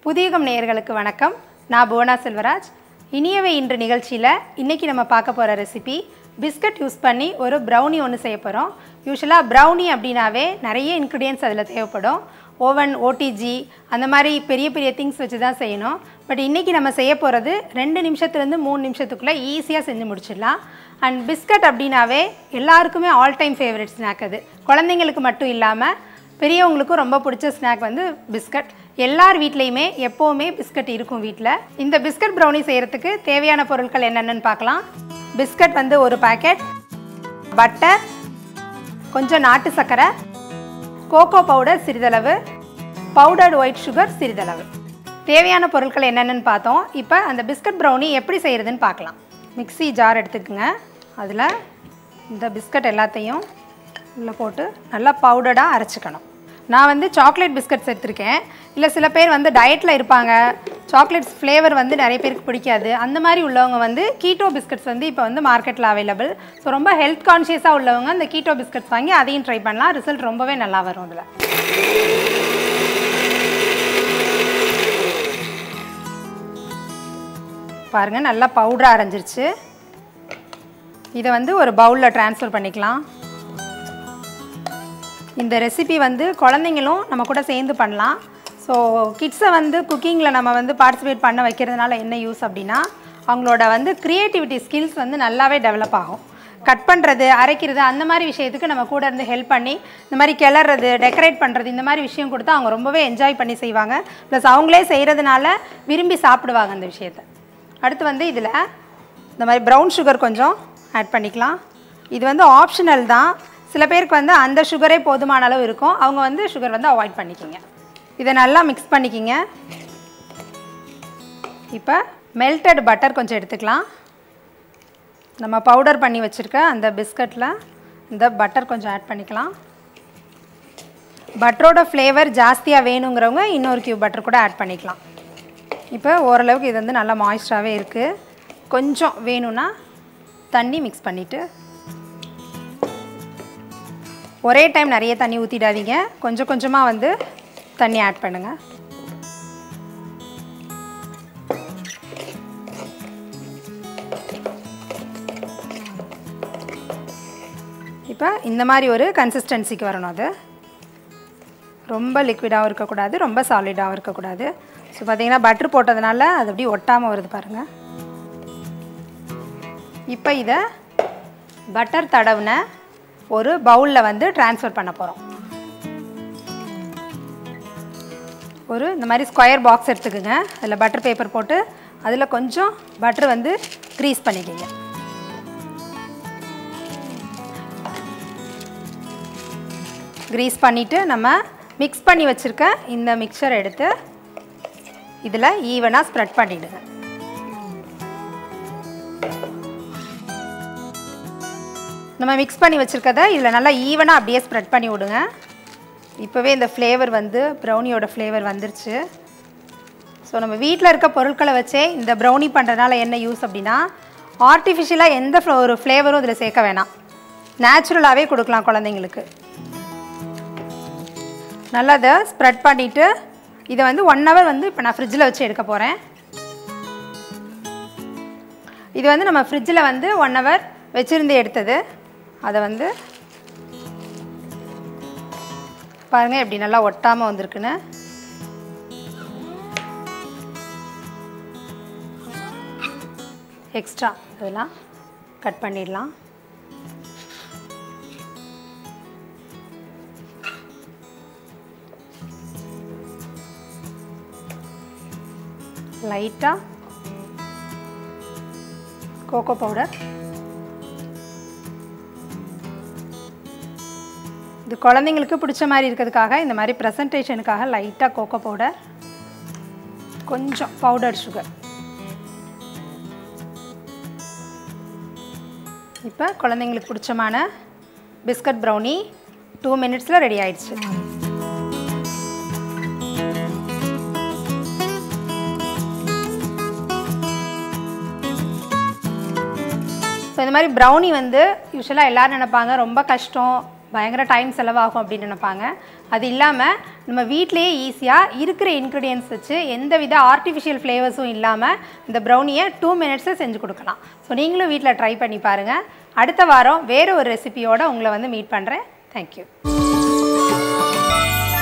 புதியகம் நேயர்களுக்கு வணக்கம் நான் புவனா செல்வராஜ் இனியவை இன்று நிகழ்ச்சியில் இன்றைக்கி நம்ம பார்க்க போகிற ரெசிபி பிஸ்கட் யூஸ் பண்ணி ஒரு ப்ரௌனி ஒன்று செய்ய போகிறோம் யூஸ்வலாக ப்ரௌனி அப்படின்னாவே நிறைய இன்க்ரீடியன்ஸ் அதில் தேவைப்படும் ஓவன் ஓடிஜி அந்த மாதிரி பெரிய பெரிய திங்ஸ் வச்சு தான் செய்யணும் பட் இன்றைக்கி நம்ம செய்ய போகிறது ரெண்டு நிமிஷத்துலேருந்து மூணு நிமிஷத்துக்குள்ளே ஈஸியாக செஞ்சு முடிச்சிடலாம் அண்ட் பிஸ்கட் அப்படின்னாவே எல்லாருக்குமே ஆல் டைம் ஃபேவரட் ஸ்நாக் அது குழந்தைங்களுக்கு மட்டும் இல்லாமல் பெரியவங்களுக்கும் ரொம்ப பிடிச்ச ஸ்நாக் வந்து பிஸ்கட் எல்லார் வீட்லேயுமே எப்போவுமே பிஸ்கட் இருக்கும் வீட்டில் இந்த பிஸ்கட் ப்ரௌனி செய்கிறதுக்கு தேவையான பொருட்கள் என்னென்னு பார்க்கலாம் பிஸ்கட் வந்து ஒரு பாக்கெட் பட்டர் கொஞ்சம் நாட்டு சர்க்கரை கோகோ பவுடர் சிறிதளவு பவுடர்டு ஒயிட் சுகர் சிறிதளவு தேவையான பொருட்கள் என்னென்னு பார்த்தோம் இப்போ அந்த பிஸ்கட் ப்ரௌனி எப்படி செய்கிறதுன்னு பார்க்கலாம் மிக்ஸி ஜார் எடுத்துக்கோங்க அதில் இந்த பிஸ்கட் எல்லாத்தையும் உள்ளே போட்டு நல்லா பவுடர்டாக அரைச்சிக்கணும் நான் வந்து சாக்லேட் பிஸ்கட்ஸ் எடுத்திருக்கேன் இல்லை சில பேர் வந்து டயட்டில் இருப்பாங்க சாக்லேட்ஸ் ஃப்ளேவர் வந்து நிறைய பேருக்கு பிடிக்காது அந்த மாதிரி உள்ளவங்க வந்து கீட்டோ பிஸ்கட்ஸ் வந்து இப்போ வந்து மார்க்கெட்டில் அவைலபிள் ஸோ ரொம்ப ஹெல்த் கான்ஷியஸாக உள்ளவங்க அந்த கீட்டோ பிஸ்கட்ஸ் வாங்கி அதையும் ட்ரை பண்ணலாம் ரிசல்ட் ரொம்பவே நல்லா வரும் அதில் பாருங்கள் நல்லா பவுடராக அரைஞ்சிருச்சு இதை வந்து ஒரு பவுலில் ட்ரான்ஸ்ஃபர் பண்ணிக்கலாம் இந்த ரெசிபி வந்து குழந்தைங்களும் நம்ம கூட சேர்ந்து பண்ணலாம் ஸோ கிட்ஸை வந்து குக்கிங்கில் நம்ம வந்து பார்ட்டிசிபேட் பண்ண வைக்கிறதுனால என்ன யூஸ் அப்படின்னா அவங்களோட வந்து க்ரியேட்டிவிட்டி ஸ்கில்ஸ் வந்து நல்லாவே டெவலப் ஆகும் கட் பண்ணுறது அரைக்கிறது அந்த மாதிரி விஷயத்துக்கு நம்ம கூட இருந்து ஹெல்ப் பண்ணி இந்த மாதிரி கிளறது டெக்கரேட் பண்ணுறது இந்த மாதிரி விஷயம் கொடுத்தா அவங்க ரொம்பவே என்ஜாய் பண்ணி செய்வாங்க ப்ளஸ் அவங்களே செய்கிறதுனால விரும்பி சாப்பிடுவாங்க அந்த விஷயத்தை அடுத்து வந்து இதில் இந்த மாதிரி ப்ரௌன் சுகர் கொஞ்சம் ஆட் பண்ணிக்கலாம் இது வந்து ஆப்ஷனல் தான் சில பேருக்கு வந்து அந்த சுகரே போதுமான அளவு இருக்கும் அவங்க வந்து சுகர் வந்து அவாய்ட் பண்ணிக்கிங்க இதை நல்லா மிக்ஸ் பண்ணிக்கிங்க இப்போ மெல்டட் பட்டர் கொஞ்சம் எடுத்துக்கலாம் நம்ம பவுடர் பண்ணி வச்சுருக்க அந்த பிஸ்கட்டில் இந்த பட்டர் கொஞ்சம் ஆட் பண்ணிக்கலாம் பட்டரோட ஃப்ளேவர் ஜாஸ்தியாக வேணுங்கிறவங்க இன்னொரு கியூப் பட்டர் கூட ஆட் பண்ணிக்கலாம் இப்போ ஓரளவுக்கு இது வந்து நல்லா மாய்ஸ்டராகவே இருக்குது கொஞ்சம் வேணும்னா தண்ணி மிக்ஸ் பண்ணிவிட்டு ஒரே டைம் நிறைய தண்ணி ஊற்றிடாதீங்க கொஞ்சம் கொஞ்சமாக வந்து தண்ணி ஆட் பண்ணுங்கள் இப்போ இந்த மாதிரி ஒரு கன்சிஸ்டன்சிக்கு வரணும் அது ரொம்ப லிக்விடாகவும் இருக்கக்கூடாது ரொம்ப சாலிடாகவும் இருக்கக்கூடாது ஸோ பார்த்தீங்கன்னா பட்ரு போட்டதுனால அது அப்படியே ஒட்டாமல் வருது பாருங்கள் இப்போ இதை பட்டர் தடவுன ஒரு பவுலில் வந்து ட்ரான்ஸ்ஃபர் பண்ண போகிறோம் ஒரு இந்த மாதிரி ஸ்கொயர் பாக்ஸ் எடுத்துக்கோங்க அதில் பட்டர் பேப்பர் போட்டு அதில் கொஞ்சம் பட்டர் வந்து க்ரீஸ் பண்ணிக்கோங்க க்ரீஸ் பண்ணிவிட்டு நம்ம மிக்ஸ் பண்ணி வச்சுருக்க இந்த மிக்சர் எடுத்து இதில் ஈவனாக ஸ்ப்ரெட் பண்ணிவிடுங்க நம்ம மிக்ஸ் பண்ணி வச்சுருக்கத இதில் நல்லா ஈவனாக அப்படியே ஸ்ப்ரெட் பண்ணி விடுங்க இப்போவே இந்த ஃப்ளேவர் வந்து ப்ரௌனியோட ஃப்ளேவர் வந்துருச்சு ஸோ நம்ம வீட்டில் இருக்க பொருட்களை வச்சே இந்த ப்ரௌனி பண்ணுறதுனால என்ன யூஸ் அப்படின்னா ஆர்டிஃபிஷியலாக எந்த ஃப்ளோ ஒரு ஃப்ளேவரும் இதில் சேர்க்க வேணாம் நேச்சுரலாகவே கொடுக்கலாம் குழந்தைங்களுக்கு நல்லா இதை ஸ்ப்ரெட் பண்ணிவிட்டு இதை வந்து ஒன் ஹவர் வந்து இப்போ நான் ஃப்ரிட்ஜில் வச்சு எடுக்க போகிறேன் இது வந்து நம்ம ஃப்ரிட்ஜில் வந்து ஒன் ஹவர் வச்சுருந்து எடுத்தது அதை வந்து பாருங்கள் எப்படி நல்லா ஒட்டாமல் வந்திருக்குன்னு எக்ஸ்ட்ரா இதெல்லாம் கட் பண்ணிடலாம் லைட்டாக கோகோ பவுடர் இது குழந்தைங்களுக்கு பிடிச்ச மாதிரி இருக்கிறதுக்காக இந்த மாதிரி ப்ரெசன்டேஷனுக்காக லைட்டாக கோகோ பவுடர் கொஞ்சம் பவுடர் சுகர் இப்போ குழந்தைங்களுக்கு பிடிச்சமான பிஸ்கட் ப்ரௌனி டூ மினிட்ஸில் ரெடி ஆயிடுச்சு ஸோ இந்த மாதிரி ப்ரௌனி வந்து யூஸ்வலாக எல்லோரும் நினைப்பாங்க ரொம்ப கஷ்டம் பயங்கர டைம் செலவாகும் அப்படின்னு நினைப்பாங்க அது இல்லாமல் நம்ம வீட்டிலேயே ஈஸியாக இருக்கிற இன்க்ரீடியன்ஸ் வச்சு எந்த வித ஆர்டிஃபிஷியல் ஃப்ளேவர்ஸும் இல்லாமல் இந்த ப்ரௌனியை டூ மினிட்ஸில் செஞ்சு கொடுக்கலாம் ஸோ நீங்களும் வீட்டில் ட்ரை பண்ணி பாருங்கள் அடுத்த வாரம் வேறு ஒரு ரெசிபியோடு உங்களை வந்து மீட் பண்ணுறேன் தேங்க்யூ